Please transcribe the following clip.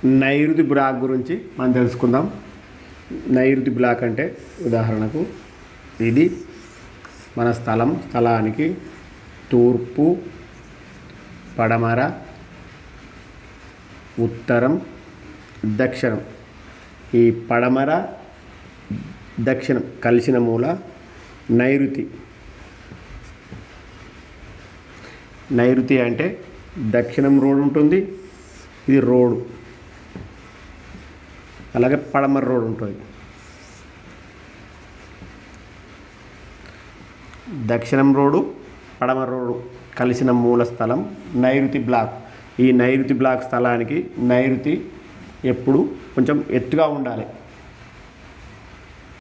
నైరుతి బ్లాక్ గురించి మనం తెలుసుకుందాం నైరుతి బ్లాక్ అంటే ఉదాహరణకు ఇది మన స్థలం స్థలానికి తూర్పు పడమర ఉత్తరం దక్షిణం ఈ పడమర దక్షిణం కలిసిన మూల నైరుతి నైరుతి అంటే దక్షిణం రోడ్ ఉంటుంది ఇది రోడ్డు అలాగే పడమర రోడ్ ఉంటుంది దక్షిణం రోడ్డు పడమర రోడ్డు కలిసిన మూల స్థలం నైరుతి బ్లాక్ ఈ నైరుతి బ్లాక్ స్థలానికి నైరుతి ఎప్పుడు కొంచెం ఎత్తుగా ఉండాలి